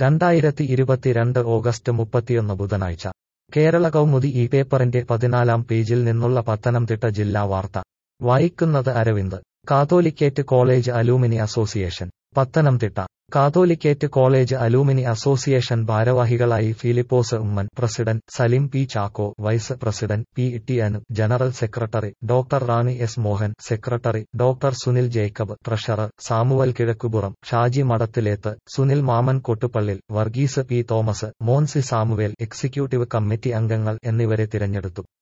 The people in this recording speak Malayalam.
രണ്ടായിരത്തി ഇരുപത്തിരണ്ട് ഓഗസ്റ്റ് മുപ്പത്തിയൊന്ന് ബുധനാഴ്ച കേരള കൗമുദി ഈ പേപ്പറിന്റെ പതിനാലാം പേജിൽ നിന്നുള്ള പത്തനംതിട്ട ജില്ലാ വാർത്ത വായിക്കുന്നത് Aravind Catholicate College alumni association Pathanamthitta Catholicate College alumni association ഭാരവാഹികളായി Philipose Oommen president Salim P Chacko vice president P T Anu general secretary doctor Rani S Mohan secretary doctor Sunil Jacob treasurer Samuel Kizhakkupuram Shaji Madathilethu Sunil Mammen Kottupallil Varghese P Thomas Moncy Samuel executive committee അംഗങ്ങൾ എന്നിവരെ തിരഞ്ഞെടുത്തു